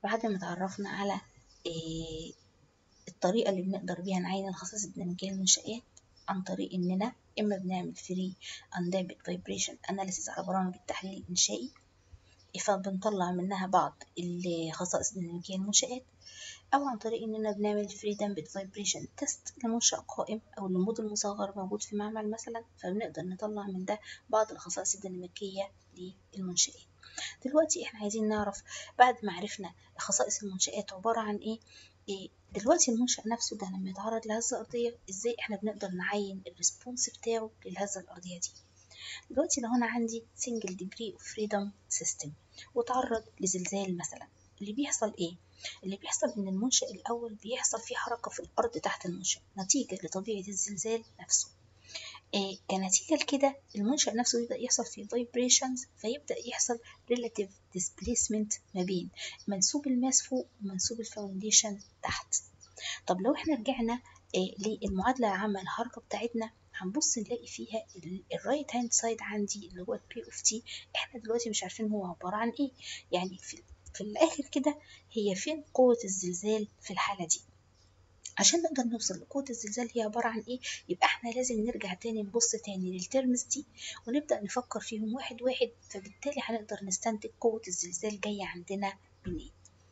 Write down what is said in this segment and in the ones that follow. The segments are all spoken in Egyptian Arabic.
بعد ما اتعرفنا على إيه الطريقة اللي بنقدر بيها نعين الخصائص الديناميكية للمنشآت عن طريق إننا إما بنعمل فري اندامبد فايبريشن اناليسيس على برامج التحليل الإنشائي فبنطلع منها بعض الخصائص الديناميكية للمنشآت أو عن طريق إننا بنعمل فري دامبد فايبريشن تيست لمنشأ قائم أو لموديل مصغر موجود في معمل مثلا فبنقدر نطلع من ده بعض الخصائص الديناميكية للمنشآت دلوقتي احنا عايزين نعرف بعد ما عرفنا خصائص المنشآت عبارة عن ايه إيه دلوقتي المنشأ نفسه ده لما يتعرض لهزة أرضية ازاي احنا بنقدر نعين الريسبونس بتاعه للهزة الأرضية دي دلوقتي لو أنا عندي single degree of freedom system وتعرض لزلزال مثلا اللي بيحصل ايه اللي بيحصل ان المنشأ الأول بيحصل فيه حركة في الأرض تحت المنشأ نتيجة لطبيعة الزلزال نفسه إيه كنتيجة لكده المنشأ نفسه يبدأ يحصل فيه vibrations فيبدأ يحصل relative displacement ما بين منسوب الماس فوق ومنسوب الفاونديشن تحت طب لو احنا رجعنا إيه للمعادلة العامة الحركة بتاعتنا هنبص نلاقي فيها الرايت هاند سايد عندي اللي هو البي اوف تي احنا دلوقتي مش عارفين هو عبارة عن ايه يعني في, في الاخر كده هي فين قوة الزلزال في الحالة دي عشان نقدر نوصل لقوة الزلزال هي عبارة عن ايه يبقى احنا لازم نرجع تاني نبص تاني للترمز دي ونبدأ نفكر فيهم واحد واحد فبالتالي هنقدر نستنتج قوة الزلزال جاية عندنا منين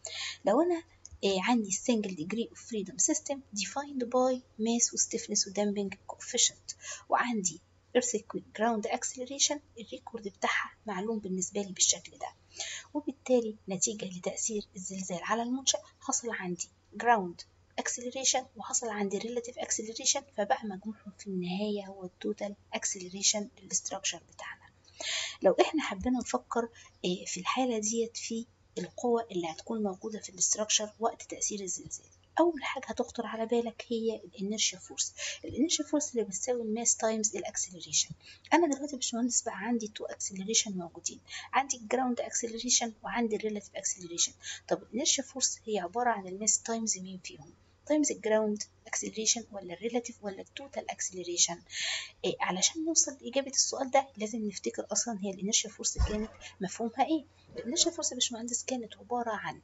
لو انا إيه عندي single degree of freedom system defined by mass و stiffness و damping coefficient وعندي earthquake ground acceleration الريكورد بتاعها معلوم بالنسبة لي بالشكل ده وبالتالي نتيجة لتأثير الزلزال على المنشأ حصل عندي ground acceleration وحصل عندي relative acceleration فبقى مجموعهم في النهاية هو التوتال acceleration للستراكشر بتاعنا لو احنا حبينا نفكر في الحالة ديت في القوة اللي هتكون موجودة في الاستراكشر وقت تأثير الزلزال أول حاجة هتخطر على بالك هي الانرشيا فورس الانرشيا فورس اللي بتساوي الماس تايمز الاكسلريشن أنا دلوقتي باشمهندس بقى عندي تو اكسلريشن موجودين عندي الجراوند اكسلريشن وعندي الريلاتيف اكسلريشن طب الانرشيا فورس هي عبارة عن الماس تايمز مين فيهم تايمز الجراوند اكسلريشن ولا الريلاتيف ولا التوتال اكسلريشن إيه علشان نوصل لإجابة السؤال ده لازم نفتكر أصلا هي الانرشيا فورس كانت مفهومها إيه الانرشيا فورس يا باشمهندس كانت عبارة عن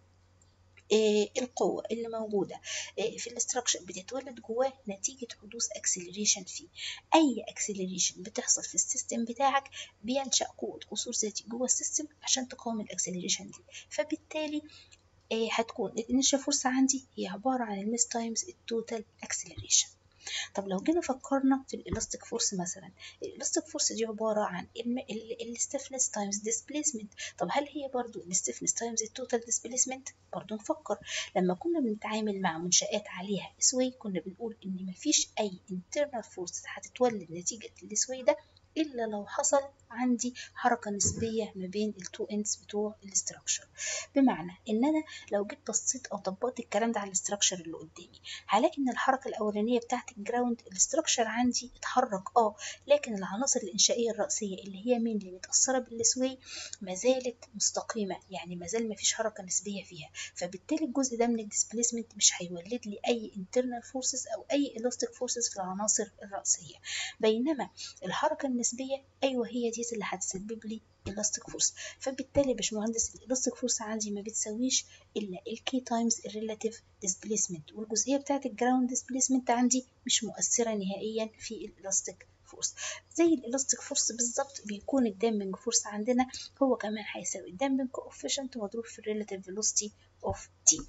إيه القوة اللي موجودة إيه في الاستراكشر بتتولد جواه نتيجة حدوث اكسلريشن فيه أي اكسلريشن بتحصل في السيستم بتاعك بينشأ قوة قصور ذاتي جوه السيستم عشان تقاوم الاكسلريشن دي فبالتالي إيه هتكون الانرشيا فورس عندي هي عبارة عن المس تايمز التوتال اكسلريشن طب لو جينا فكرنا في الالاستيك فورس مثلا الالاستيك فورس دي عباره عن الستيفنس تايمز ديسبيسمنت طب هل هي برضو الستيفنس تايمز التوتال ديسبيسمنت برضو نفكر لما كنا بنتعامل مع منشآت عليها اسوي كنا بنقول ان مفيش اي internal فورس هتتولد نتيجه الاسوي ده الا لو حصل عندي حركة نسبية ما بين التو اندز بتوع الاستراكشر بمعنى ان انا لو جيت بصيت او طبقت الكلام ده على الاستراكشر اللي قدامي هلاقي ان الحركة الاولانية بتاعت الجراوند الاستراكشر عندي اتحرك اه لكن العناصر الانشائية الرئيسية اللي هي مين اللي متأثرة بالسوي ما زالت مستقيمة يعني ما زال ما فيش حركة نسبية فيها فبالتالي الجزء ده من الديسبيسمنت مش هيولد لي اي internal فورسز او اي elastic فورسز في العناصر الرئيسية بينما الحركة النسبية ايوه هي دي اللي هتسبب لي elastic فورس فبالتالي يا باشمهندس الالاستيك فورس عندي ما بتساويش الا الكي تايمز الريلاتيف ديسبيسمنت والجزئيه بتاعت الجراوند ديسبيسمنت عندي مش مؤثره نهائيا في الالاستيك فورس زي الالاستيك فورس بالظبط بيكون الدامبنج فورس عندنا هو كمان هيساوي الدامبنج كوفيشنت مضروب في الريلاتيف فيلوسيتي اوف تي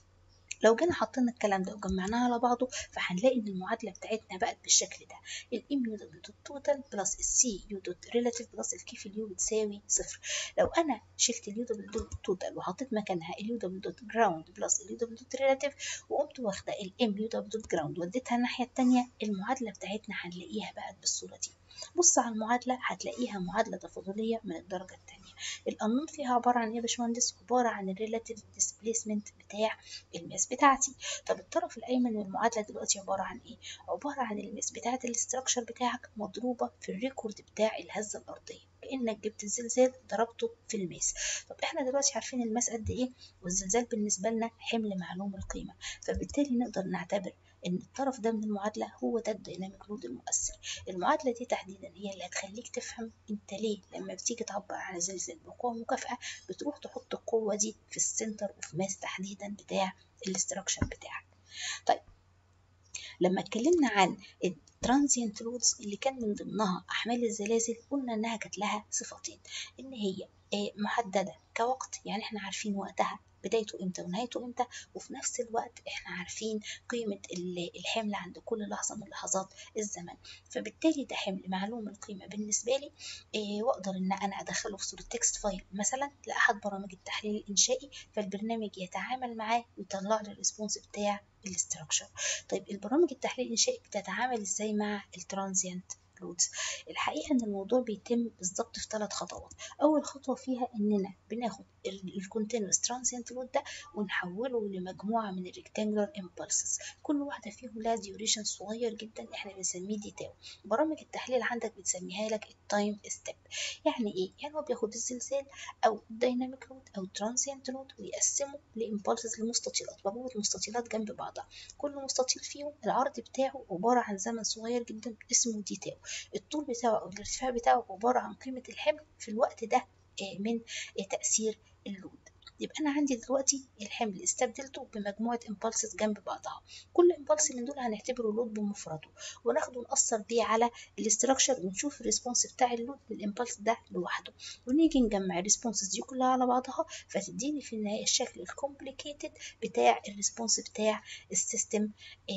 لو جينا حطينا الكلام ده وجمعناه على بعضه فهنلاقي ان المعادله بتاعتنا بقت بالشكل ده الام يو دوت توتال بلس السي يو دوت ريلاتيف بلس الكي في اليو بتساوي صفر لو انا شلت اليو دوت توتال وحطيت مكانها اليو دوت جراوند بلس اليو دوت ريلاتيف وقمت واخده الام يو دوت جراوند وديتها الناحيه الثانيه المعادله بتاعتنا هنلاقيها بقت بالصوره دي بص على المعادلة هتلاقيها معادلة تفاضلية من الدرجة الثانية القانون فيها عبارة عن ايه يا باشمهندس عبارة عن الريلاتيف ديسبيسمنت بتاع الماس بتاعتي طب الطرف الأيمن من المعادلة دلوقتي عبارة عن ايه عبارة عن الماس بتاعت الاستراكشر بتاعك مضروبة في الريكورد بتاع الهزة الأرضية كأنك جبت الزلزال ضربته في الماس طب احنا دلوقتي عارفين الماس قد ايه والزلزال بالنسبة لنا حمل معلوم القيمة فبالتالي نقدر نعتبر ان الطرف ده من المعادله هو ده الديناميك لود المؤثر المعادله دي تحديدا هي اللي هتخليك تفهم انت ليه لما بتيجي تعبر عن زلزال بقوه مكافئه بتروح تحط القوه دي في السنتر اوف ماس تحديدا بتاع الاستراكشر بتاعك طيب لما اتكلمنا عن الترانزيانت لودز اللي كان من ضمنها احمال الزلازل قلنا انها كانت لها صفتين ان هي محدده كوقت يعني احنا عارفين وقتها بدايته امتى ونهايته امتى وفي نفس الوقت احنا عارفين قيمة الحمل عند كل لحظة من لحظات الزمن فبالتالي ده حمل معلوم القيمة بالنسبة لي إيه واقدر ان انا ادخله في صورة تكست فايل مثلا لاحد برامج التحليل الانشائي فالبرنامج يتعامل معاه ويطلع لي الريسبونس بتاع الاستراكشر طيب البرامج التحليل الانشائي بتتعامل ازاي مع الترانزيانت لودز الحقيقه ان الموضوع بيتم بالظبط في ثلاث خطوات اول خطوه فيها اننا بناخد الكونتينوس ترانزيانت لود ده ونحوله لمجموعه من الريكتانجولار امبلسز كل واحده فيهم لها ديوريشن صغير جدا احنا بنسميه دي تاو برامج التحليل عندك بتسميها لك التايم ستيب يعني ايه يعني هو بياخد الزلزال او الدايناميك لود او ترانزيانت لود ويقسمه لامبلسز لمستطيلات مجموعه مستطيلات جنب بعضها كل مستطيل فيهم العرض بتاعه عباره عن زمن صغير جدا اسمه دي تاو الطول بتاعه او الارتفاع بتاعه عباره عن قيمه الحمل في الوقت ده من تاثير اللود يبقى انا عندي دلوقتي الحمل استبدلته بمجموعه امبلسز جنب بعضها كل امبلس من دول هنعتبره لود بمفرده وناخده نأثر بيه على الاستراكشر ونشوف الريسبونس بتاع اللود للامبلس ده لوحده ونيجي نجمع الريسبونسز دي كلها على بعضها فتديني في النهايه الشكل الكومبليكيتد بتاع الريسبونس بتاع السيستم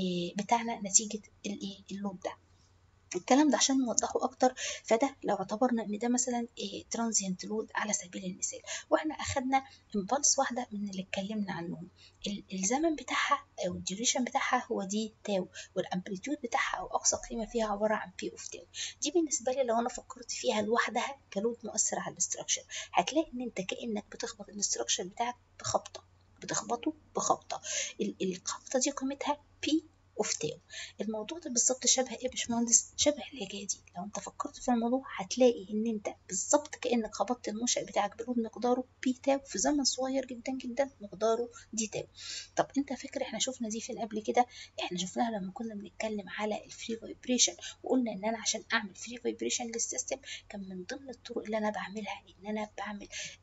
بتاعنا نتيجه الايه اللود ده الكلام ده عشان نوضحه اكتر فده لو اعتبرنا ان ده مثلا إيه ترانزيانت لود على سبيل المثال واحنا اخدنا امبلس واحده من اللي اتكلمنا عنهم الزمن بتاعها او الديوريشن بتاعها هو دي تاو والامبليتيود بتاعها او اقصى قيمه فيها عباره عن بي اوف تاو دي بالنسبه لي لو انا فكرت فيها لوحدها كلود مؤثر على الاستراكشر هتلاقي ان انت كانك بتخبط الاستراكشر بتاعك بخبطه بتخبطه بخبطه الخبطه دي قيمتها بي اوف تاو الموضوع ده بالظبط شبه ايه يا باشمهندس شبه الحكايه دي لو انت فكرت في الموضوع هتلاقي ان انت بالظبط كانك خبطت المنشأ بتاعك بلود مقداره بي تاو في زمن صغير جدا جدا مقداره دي تاو طب انت فاكر احنا شفنا دي فين قبل كده احنا شفناها لما كنا بنتكلم على الفري فايبريشن وقلنا ان انا عشان اعمل فري فايبريشن للسيستم كان من ضمن الطرق اللي انا بعملها ان انا بعمل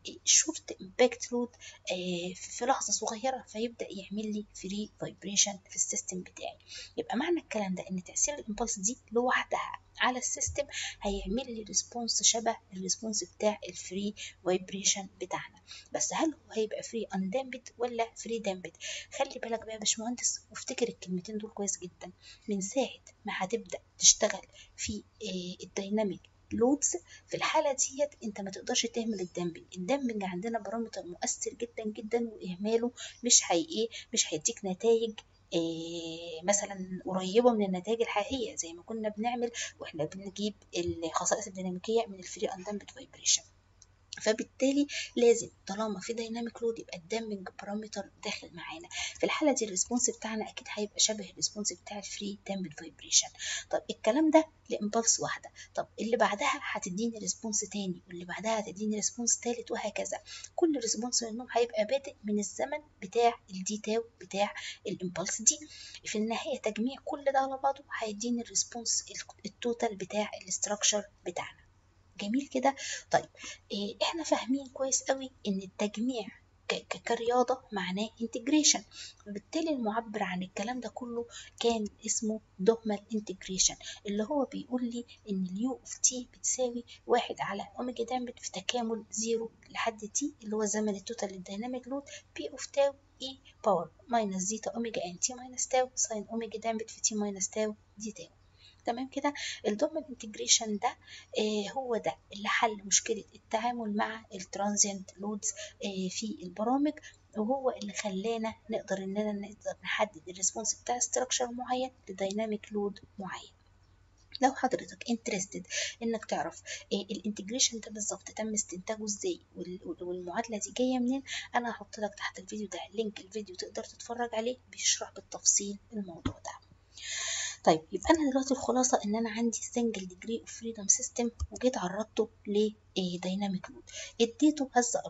شورت امباكت لود في لحظه صغيره فيبدا يعمل لي فري فايبريشن في السيستم بتاعي يبقى معنى الكلام ده ان تاثير الامبلس دي لوحدها على السيستم هيعمل لي ريسبونس شبه الريسبونس بتاع الفري فايبريشن بتاعنا بس هل هو هيبقى فري اندامبد ولا فري دامبد خلي بالك بقى يا باشمهندس وافتكر الكلمتين دول كويس جدا من ساعه ما هتبدا تشتغل في الديناميك لودز في الحاله ديت انت ما تقدرش تهمل الدامبنج الدامبنج عندنا بارامتر مؤثر جدا جدا واهماله مش هي ايه مش هيديك نتائج إيه مثلا قريبه من النتائج الحقيقيه زي ما كنا بنعمل واحنا بنجيب الخصائص الديناميكيه من الفري اندامبد فايبريشن فبالتالي لازم طالما في دايناميك لود يبقى الدامبنج بارامتر داخل معانا في الحاله دي الريسبونس بتاعنا اكيد هيبقى شبه الريسبونس بتاع الفري دامبد فايبريشن طب الكلام ده لامبلس واحده طب اللي بعدها هتديني ريسبونس تاني واللي بعدها هتديني ريسبونس تالت وهكذا كل ريسبونس منهم هيبقى بادئ من الزمن بتاع الدي تاو بتاع الامبلس دي في النهايه تجميع كل ده على بعضه هيديني الريسبونس التوتال بتاع الاستراكشر بتاعنا جميل كده طيب إيه احنا فاهمين كويس قوي ان التجميع كرياضة معناه انتجريشن وبالتالي المعبر عن الكلام ده كله كان اسمه دوهمال انتجريشن اللي هو بيقول لي ان اليو اوف تي بتساوي واحد على اوميجا دامبت في تكامل زيرو لحد تي اللي هو زمن التوتال الديناميك لود بي اوف تاو اي باور ماينس زيتا اوميجا ان تي ماينس تاو ساين اوميجا دامبت في تي ماينس تاو دي تاو تمام كده الدومن انتجريشن ده آه هو ده اللي حل مشكله التعامل مع الترانزيانت لودز آه في البرامج وهو اللي خلانا نقدر اننا نقدر نحدد الريسبونس بتاع ستراكشر معين لديناميك لود معين لو حضرتك انترستد انك تعرف إيه الانتجريشن ده بالظبط تم استنتاجه ازاي والمعادله دي جايه منين انا هحط لك تحت الفيديو ده لينك الفيديو تقدر تتفرج عليه بيشرح بالتفصيل الموضوع ده طيب يبقى انا دلوقتي الخلاصه ان انا عندي سنجل ديجري اوف فريدم سيستم وجيت عرضته لديناميك لود اديته هزه ارضيه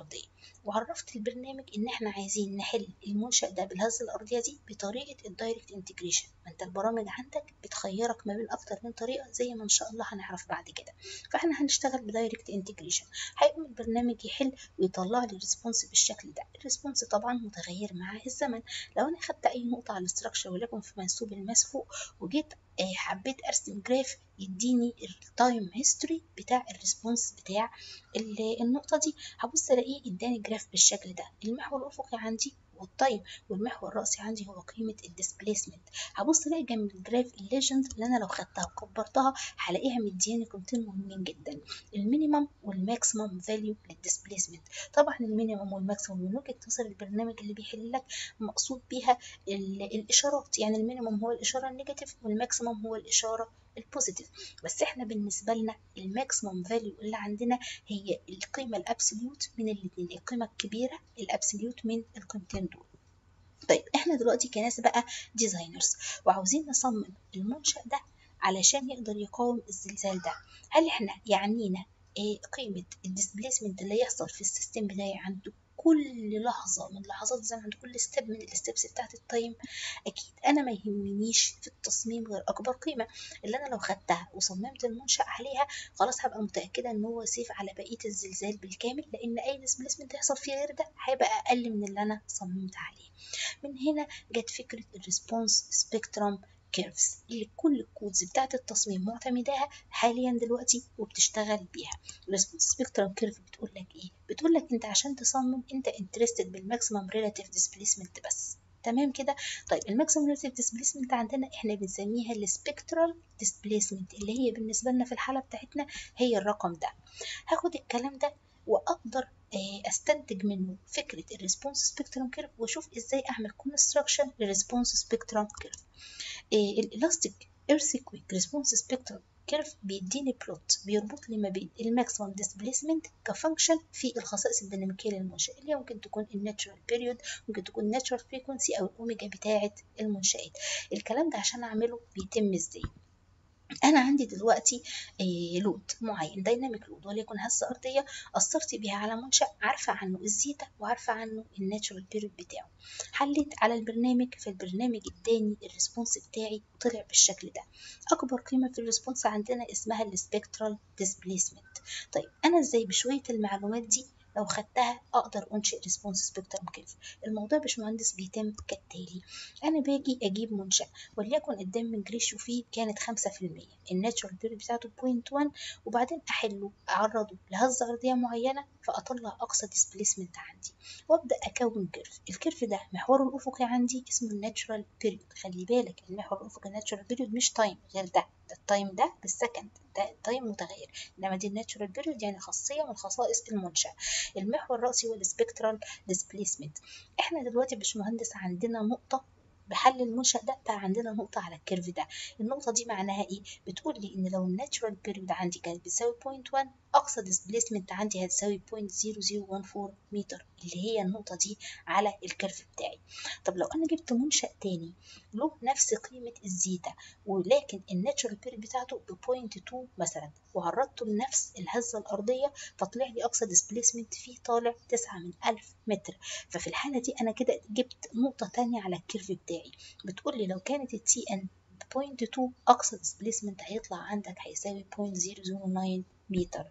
وعرفت البرنامج ان احنا عايزين نحل المنشأ ده بالهزة الارضية دي بطريقة الدايركت انتجريشن ما انت البرامج عندك بتخيرك ما بين اكتر من طريقة زي ما ان شاء الله هنعرف بعد كده فاحنا هنشتغل بدايركت انتجريشن هيقوم البرنامج يحل ويطلع لي ريسبونس بالشكل ده الريسبونس طبعا متغير مع الزمن لو انا خدت اي نقطة على الاستراكشر وليكن في منسوب الماس فوق وجيت آه، حبيت ارسم جراف يديني التايم هيستوري بتاع الريسبونس بتاع ال- النقطة دي هبص الاقيه اداني جراف بالشكل ده المحور الافقي عندي والتايم والمحور الرأسي عندي هو قيمة الديسبليسمنت هبص الاقي جنب الجراف الليجند اللي انا لو خدتها وكبرتها هلاقيها مدياني قيمتين مهمين جدا المينيمم والماكسيمم فاليو للديسبليسمنت طبعا المينيمم والماكسيمم من وجهة نظر البرنامج اللي بيحل لك مقصود بيها ال- الاشارات يعني المينيمم هو الاشاره النيجاتيف والماكسيمم هو الاشاره البوزيتيف بس احنا بالنسبه لنا الماكسيمم فاليو اللي عندنا هي القيمه الابسوليوت من الاثنين القيمه الكبيره الابسوليوت من القيمتين دول طيب احنا دلوقتي كناس بقى ديزاينرز وعاوزين نصمم المنشأ ده علشان يقدر يقاوم الزلزال ده هل احنا يعنينا ايه قيمة الديسبليسمنت اللي يحصل في السيستم بتاعي عند كل لحظة من لحظات الزمن عند كل ستيب من الستبس بتاعت التايم أكيد أنا ما يهمنيش في التصميم غير أكبر قيمة اللي أنا لو خدتها وصممت المنشأ عليها خلاص هبقى متأكدة إن هو سيف على بقية الزلزال بالكامل لأن أي ديسبليسمنت يحصل فيه غير ده هيبقى أقل من اللي أنا صممت عليه من هنا جت فكرة الريسبونس سبيكترم كيرفز اللي كل الكودز بتاعت التصميم معتمداها حاليا دلوقتي وبتشتغل بيها الريسبونس سبيكترم كيرف بتقول لك ايه بتقول لك انت عشان تصمم انت انترستد بالماكسيمم ريلاتيف ديسبيسمنت بس تمام كده طيب الماكسيمم ريلاتيف ديسبيسمنت عندنا احنا بنسميها السبيكترال ديسبيسمنت اللي هي بالنسبه لنا في الحاله بتاعتنا هي الرقم ده هاخد الكلام ده واقدر استنتج منه فكره الريسبونس سبيكترم كيرف واشوف ازاي اعمل كونستراكشن للريسبونس سبيكترم كيرف الالاستيك ايرثكويك ريسبونس سبيكترم كيرف بيديني بلوت بيربط لي ما بين الماكسيمم ديسبليسمنت كفانكشن في الخصائص الديناميكيه للمنشاه اللي هي ممكن تكون الناتشورال بيريود ممكن تكون الناتشورال فريكونسي او الاوميجا بتاعه المنشات الكلام ده عشان اعمله بيتم ازاي انا عندي دلوقتي لود معين دايناميك لود وليكن هزه ارضيه اثرت بيها على منشا عارفه عنه الزيتا وعارفه عنه الناتشورال بيريود بتاعه حليت على البرنامج فالبرنامج اداني الريسبونس بتاعي طلع بالشكل ده اكبر قيمه في الريسبونس عندنا اسمها السبيكترال ديسبليسمنت طيب انا ازاي بشويه المعلومات دي لو خدتها اقدر انشئ ريسبونس سبيكترم كيرف الموضوع باشمهندس بيتم كالتالي انا باجي اجيب منشا وليكن الدامج ريشيو فيه كانت 5% الناتشورال بيريود بتاعته 0.1 وبعدين احله اعرضه لهزه ارضيه معينه فاطلع اقصى ديسبليسمنت عندي وابدا اكون كيرف الكيرف ده محوره الافقي عندي اسمه الناتشورال بيريود خلي بالك المحور الافقي الناتشورال بيريود مش تايم غير ده ده التايم ده بالسكند ده التايم متغير انما دي الناتشورال بيريود يعني خاصيه من خصائص المنشا المحور الرأسي هو السبيكترال ديسبليسمنت احنا دلوقتي يا باشمهندس عندنا نقطة بحل المنشأ ده بقى عندنا نقطة على الكيرف ده النقطة دي معناها ايه؟ بتقول لي ان لو الناتشورال بيريود عندي كانت بتساوي 0.1 اقصى ديسبليسمنت عندي هتساوي 0.0014 متر اللي هي النقطة دي على الكيرف بتاعي طب لو انا جبت منشأ تاني له نفس قيمة الزيتا ولكن الناتشورال بيريود بتاعته ب 0.2 مثلا وعرضته لنفس الهزة الأرضية فطلع لي أقصى ديسبليسمنت فيه طالع 9 من 1000 متر ففي الحالة دي أنا كده جبت نقطة تانية على الكيرف بتاعي بتقول لي لو كانت التي ان 0.2 أقصى ديسبليسمنت هيطلع عندك هيساوي 0.009 متر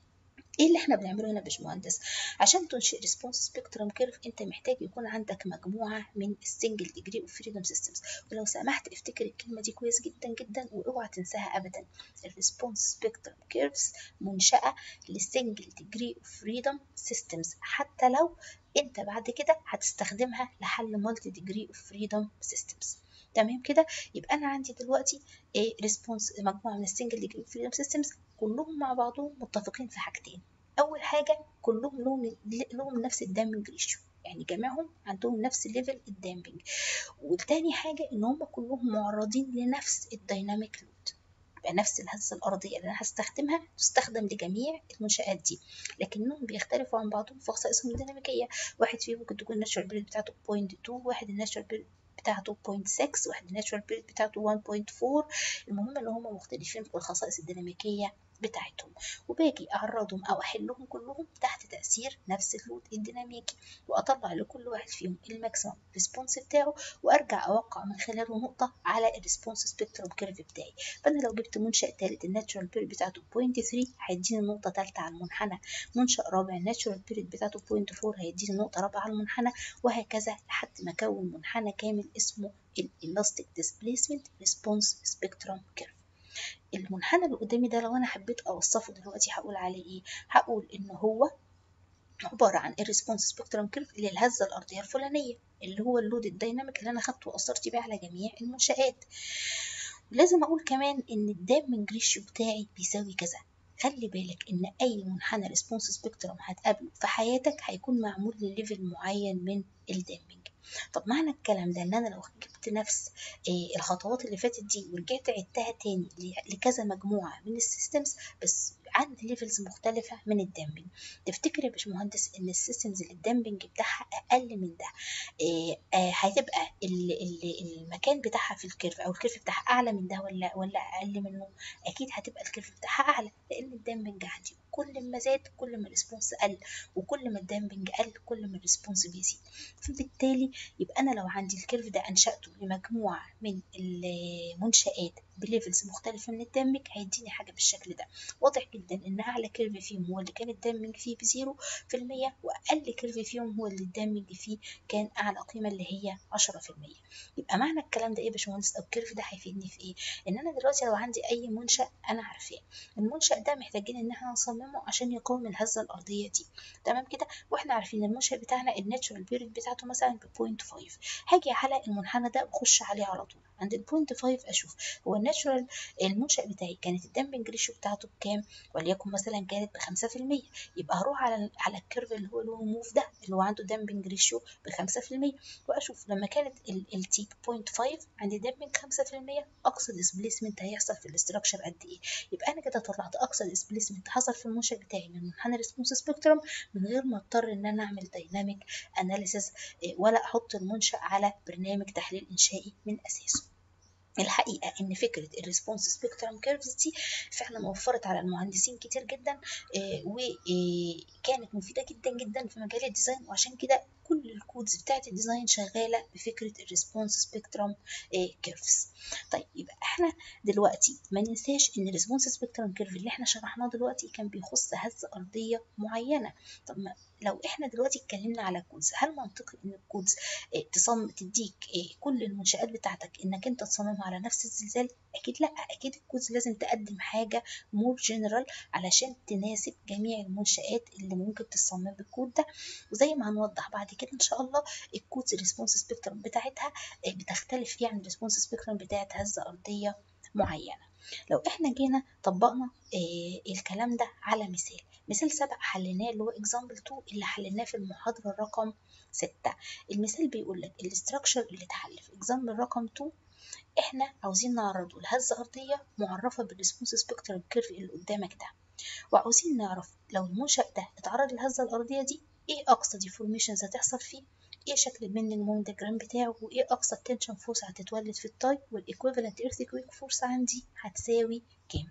ايه اللي احنا بنعمله هنا يا باشمهندس عشان تنشئ ريسبونس سبيكترم كيرف انت محتاج يكون عندك مجموعه من السنجل ديجري اوف فريدم سيستمز ولو سمحت افتكر الكلمه دي كويس جدا جدا واوعى تنساها ابدا الريسبونس سبيكترم كيرفز منشاه للسنجل ديجري اوف فريدم سيستمز حتى لو انت بعد كده هتستخدمها لحل مالتي ديجري اوف فريدم سيستمز تمام كده يبقى انا عندي دلوقتي ايه ريسبونس مجموعه من السنجل ديجري فريدم سيستمز كلهم مع بعضهم متفقين في حاجتين اول حاجه كلهم لهم لهم نفس الدامج ريشيو يعني جميعهم عندهم نفس ليفل الدامبنج والتاني حاجه ان هم كلهم معرضين لنفس الدايناميك لود يبقى نفس الهزه الارضيه اللي انا هستخدمها تستخدم لجميع المنشات دي لكنهم بيختلفوا عن بعضهم في خصائصهم الديناميكيه واحد فيهم ممكن تكون الناتشورال بيريد بتاعته 0.2 واحد الناتشورال بيريد بتاعته 0.6 واحد الناتشورال بيريد بتاعته 1.4 المهم ان هم مختلفين في الخصائص الديناميكيه بتاعتهم وباجي اعرضهم او احلهم كلهم تحت تاثير نفس اللود الديناميكي واطلع لكل واحد فيهم الماكسيمم ريسبونس بتاعه وارجع اوقع من خلاله نقطه على الريسبونس سبيكترم كيرف بتاعي فانا لو جبت منشا ثالث الناتشورال بيريد بتاعته 0.3 هيديني نقطه ثالثه على المنحنى منشا رابع الناتشورال بيريد بتاعته 0.4 هيديني نقطه رابعه على المنحنى وهكذا لحد ما اكون منحنى كامل اسمه الالاستيك ديسبيسمنت ريسبونس سبيكترم كيرف المنحنى اللي قدامي ده لو انا حبيت اوصفه دلوقتي هقول عليه ايه هقول ان هو عبارة عن الريسبونس سبيكترم كيرف للهزة الأرضية الفلانية اللي هو اللود الديناميك اللي أنا خدته وأثرت بيه على جميع المنشآت لازم أقول كمان إن الدامنج ريشيو بتاعي بيساوي كذا خلي بالك إن أي منحنى ريسبونس سبيكترم هتقابله في حياتك هيكون معمول لليفل معين من الدامنج طب معنى الكلام ده ان انا لو جبت نفس إيه الخطوات اللي فاتت دي ورجعت عدتها تاني لكذا مجموعه من السيستمز بس عند ليفلز مختلفة من الدامبنج تفتكر يا باشمهندس ان السيستمز اللي الدامبنج بتاعها اقل من ده إيه آه هتبقى ال ال المكان بتاعها في الكيرف او الكيرف بتاعها اعلى من ده ولا ولا اقل منه اكيد هتبقى الكيرف بتاعها اعلى لان الدامبنج عندي كل ما زاد كل ما الريسبونس قل وكل ما الدامبنج قل كل ما الريسبونس بيزيد فبالتالي يبقى انا لو عندي الكيرف ده انشاته لمجموعه من المنشآت بليفلز مختلفه من الدامبنج هيديني حاجه بالشكل ده واضح جدا ان اعلى كيرف فيهم هو اللي كان الدامبنج فيه بزيرو في المية واقل كيرف فيهم هو اللي الدامبنج فيه كان اعلى قيمه اللي هي 10% يبقى معنى الكلام ده ايه يا باشمهندس او الكيرف ده هيفيدني في ايه ان انا دلوقتي لو عندي اي منشا انا عارفاه المنشا ده محتاجين ان احنا نصممه عشان يقاوم الهزه الارضيه دي تمام كده واحنا عارفين المنشا بتاعنا الناتشورال بيريد بتاعته مثلا ب 0.5 هاجي على المنحنى ده واخش عليه على طول عند البوينت 5 اشوف هو الناتشورال المنشأ بتاعي كانت الدامبنج ريشيو بتاعته بكام وليكن مثلا كانت ب 5% يبقى هروح على على الكيرف اللي هو اللي موف ده اللي هو عنده دامبنج ريشيو ب 5% واشوف لما كانت التي بوينت 5 عندي دامبنج 5% اقصى ديسبليسمنت هيحصل في الاستراكشر قد ايه يبقى انا كده طلعت اقصى ديسبليسمنت حصل في المنشأ بتاعي من منحنى ريسبونس سبيكترم من غير ما اضطر ان انا اعمل دايناميك اناليسيس ولا احط المنشأ على برنامج تحليل انشائي من اساسه الحقيقة إن فكرة الريسبونس سبيكترم كيرفز دي فعلا وفرت على المهندسين كتير جدا وكانت مفيدة جدا جدا في مجال الديزاين وعشان كده كل الكودز بتاعت الديزاين شغالة بفكرة الريسبونس سبيكترم كيرفز طيب يبقى احنا دلوقتي ما ننساش ان الريسبونس سبيكترم كيرف اللي احنا شرحناه دلوقتي كان بيخص هزة أرضية معينة طب ما لو احنا دلوقتي اتكلمنا على كودز هل منطقي ان الكودز تصمم تديك كل المنشآت بتاعتك انك انت تصممها على نفس الزلزال اكيد لا اكيد الكودز لازم تقدم حاجه مور جنرال علشان تناسب جميع المنشآت اللي ممكن تصمم بالكود ده وزي ما هنوضح بعد كده ان شاء الله الكودز الريسبونس سبيكترم بتاعتها بتختلف يعني الريسبونس سبيكترم بتاعت هزه ارضيه معينه لو احنا جينا طبقنا آه الكلام ده على مثال مثال سبق حليناه اللي هو اكزامبل 2 اللي حليناه في المحاضره رقم 6 المثال بيقول لك الاستراكشر اللي اتحل في اكزامبل رقم 2 احنا عاوزين نعرضه لهزه ارضيه معرفه بالريسبونس سبيكترم كيرف اللي قدامك ده وعاوزين نعرف لو المنشأ ده اتعرض للهزه الارضيه دي ايه اقصى ديفورميشنز هتحصل فيه ايه شكل البندنج مومنت جرام بتاعه وايه اقصى التنشن فورس هتتولد في التايب والايكويفالنت ايرثكويك فورس عندي هتساوي كام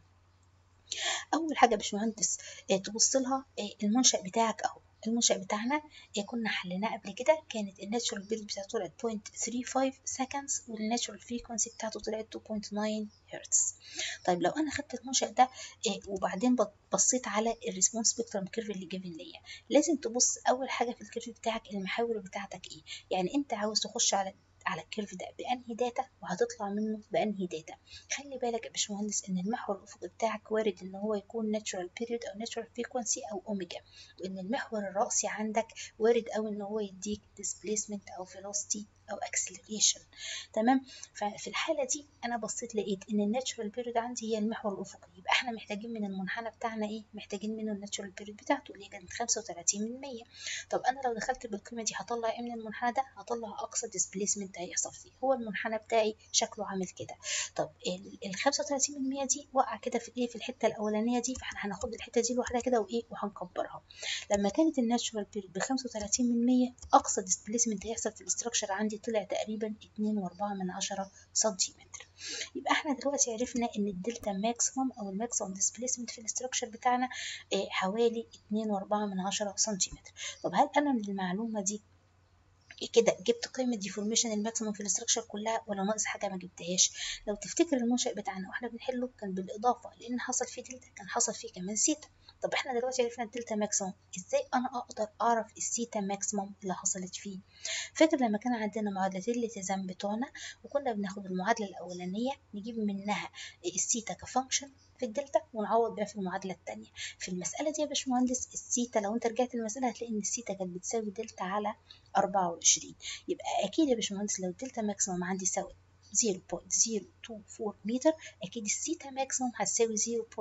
اول حاجه يا باشمهندس تبص لها المنشأ بتاعك اهو المنشأ بتاعنا كنا حليناه قبل كده كانت الناتشورال بيرد بتاعته طلعت 0.35 سكندز والناتشورال فريكونسي بتاعته طلعت 2.9 هرتز طيب لو انا خدت المنشأ ده وبعدين بصيت على الريسبونس سبيكترم كيرف اللي جيفن ليا لازم تبص اول حاجه في الكيرف بتاعك المحاور بتاعتك ايه يعني انت عاوز تخش على على الكيرف ده بانهي داتا وهتطلع منه بانهي داتا خلي بالك يا باشمهندس ان المحور الافقي بتاعك وارد ان هو يكون ناتشورال بيريود او ناتشورال فريكونسي او اوميجا وان المحور الرأسي عندك وارد قوي ان هو يديك ديسبيسمنت او فيلوسيتي او اكسلريشن تمام ففي الحاله دي انا بصيت لقيت ان الناتشورال بيريود عندي هي المحور الافقي يبقى احنا محتاجين من المنحنى بتاعنا ايه محتاجين منه الناتشورال بيريود بتاعته اللي هي كانت 35% طب انا لو دخلت بالقيمه دي هطلع ايه من المنحنى ده هطلع اقصى ديسبيسمنت هيحصل فيه هو المنحنى بتاعي شكله عامل كده طب ال 35% دي وقع كده في ايه في الحته الاولانيه دي فاحنا هناخد الحته دي لوحدها كده وايه وهنكبرها لما كانت الناتشورال بيريود ب 35% اقصى ديسبيسمنت هيحصل في الاستراكشر عندي طلع تقريبا اتنين واربعة من عشرة سنتيمتر يبقى احنا دلوقتي عرفنا ان الدلتا ماكسيموم او الماكسيموم ديسبيسمنت في الاستراكشر بتاعنا اه حوالي اتنين واربعة من عشرة سنتيمتر طب هل انا من المعلومة دي كده جبت قيمة ديفورميشن الماكسيموم في الاستراكشر كلها ولا ناقص حاجة ما جبتهاش لو تفتكر المنشأ بتاعنا واحنا بنحله كان بالإضافة لأن حصل فيه دلتا كان حصل فيه كمان سيتا طب احنا دلوقتي عرفنا الدلتا ماكسيموم ازاي انا اقدر اعرف السيتا ماكسيموم اللي حصلت فيه فاكر لما كان عندنا معادلتين الالتزام بتوعنا وكنا بناخد المعادلة الأولانية نجيب منها السيتا كفانكشن في الدلتا ونعوض بيها في المعادلة التانية في المسألة دي يا باشمهندس السيتا لو انت رجعت المسألة هتلاقي ان السيتا كانت بتساوي دلتا على 24 يبقى أكيد يا باشمهندس لو الدلتا ماكسيموم عندي يساوي 0.024 متر أكيد السيتا ماكسيموم هتساوي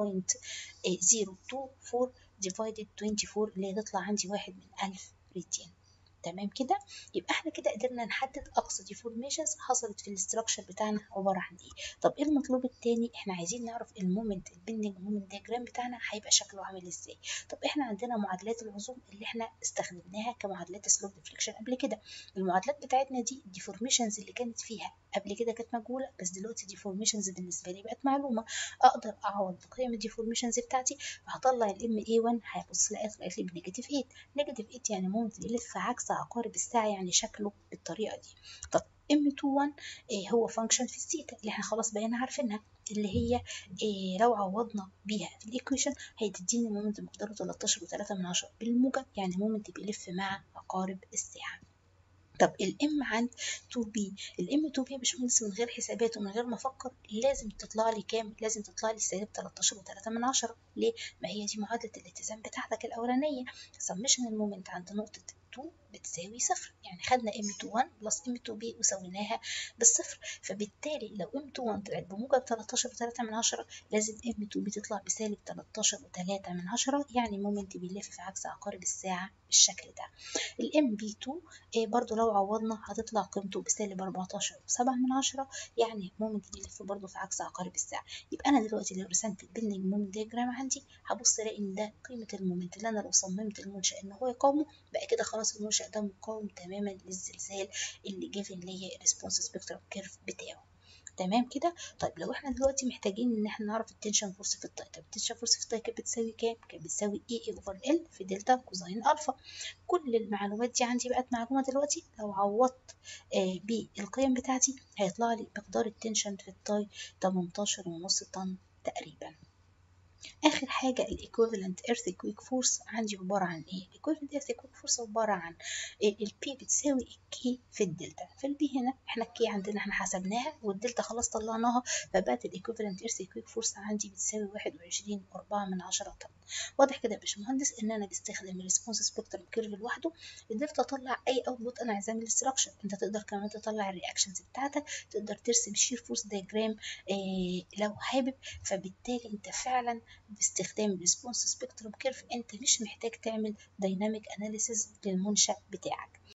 0.024 divided 24 اللي هي تطلع عندي واحد من 1000 ريتين تمام كده يبقى احنا كده قدرنا نحدد اقصى ديفورميشنز حصلت في الاستراكشر بتاعنا عباره عن ايه طب ايه المطلوب التاني احنا عايزين نعرف المومنت البندنج مومنت دياجرام بتاعنا هيبقى شكله عامل ازاي طب احنا عندنا معادلات العزوم اللي احنا استخدمناها كمعادلات سلوب ديفليكشن قبل كده المعادلات بتاعتنا دي الديفورميشنز اللي كانت فيها قبل كده كانت مجهوله بس دلوقتي الديفورميشنز بالنسبه لي بقت معلومه اقدر اعوض بقيم الديفورميشنز بتاعتي وهطلع الام اي 1 هيبص لقيت طلعت لي بنيجاتيف 8 نيجاتيف 8 يعني مومنت بيلف عكس عقارب الساعه يعني شكله بالطريقه دي طب M21 إيه هو فانكشن في الثيتا اللي احنا خلاص بقينا عارفينها اللي هي إيه لو عوضنا بيها في الايكويشن هتديني مومنت مقداره 13.3 من عشرة بالموجب يعني مومنت بيلف مع عقارب الساعه طب الام عند 2 بي الام 2 بي يا باشمهندس من غير حسابات ومن غير ما افكر لازم تطلع لي كام لازم تطلع لي سالب 13.3 من عشرة ليه ما هي دي معادله الاتزان بتاعتك الاولانيه سمشن المومنت عند نقطه 2 بتساوي صفر يعني خدنا M21 بلس M2B وسويناها بالصفر فبالتالي لو M21 طلعت بموجب 13.3 من عشرة لازم M2B تطلع بسالب 13.3 من عشرة يعني مومنت بيلف في عكس عقارب الساعة بالشكل ده ال MB2 إيه برضو لو عوضنا هتطلع قيمته بسالب 14.7 من عشرة يعني مومنت بيلف برضو في عكس عقارب الساعة يبقى أنا دلوقتي لو رسمت البيلدنج مومنت دياجرام عندي هبص الاقي ان ده قيمة المومنت اللي أنا لو صممت المنشأ إن هو يقاومه بقى كده خلاص المنشأ ده مقاوم تماما للزلزال اللي جيفن ليا الريسبونس سبيكترم كيرف بتاعه تمام كده طيب لو احنا دلوقتي محتاجين ان احنا نعرف التنشن فورس في الطاي طب التنشن فورس في الطاي كانت بتساوي كام كانت بتساوي اي اي اوفر ال في دلتا كوزين الفا كل المعلومات دي عندي بقت معلومه دلوقتي لو عوضت آه بالقيم بتاعتي هيطلع لي مقدار التنشن في الطاي 18.5 طن تقريبا اخر حاجه الايكوفالنت ايرثكويك فورس عندي عباره عن ايه الايكوفالنت ايرثكويك فورس عباره عن البي بتساوي الكي في الدلتا فالبي هنا احنا الكي عندنا احنا حسبناها والدلتا خلاص طلعناها فبقت الايكوفالنت ايرثكويك فورس عندي بتساوي 21.4 من عشرة طن واضح كده يا باشمهندس ان انا بستخدم الريسبونس سبيكترم كيرف لوحده قدرت اطلع اي اوتبوت انا عايزاه من الاستراكشر انت تقدر كمان تطلع الرياكشنز بتاعتك تقدر ترسم شير فورس دياجرام إيه لو حابب فبالتالي انت فعلا باستخدام الريسبونس سبيكترم كيرف انت مش محتاج تعمل دايناميك اناليسيز للمنشأ بتاعك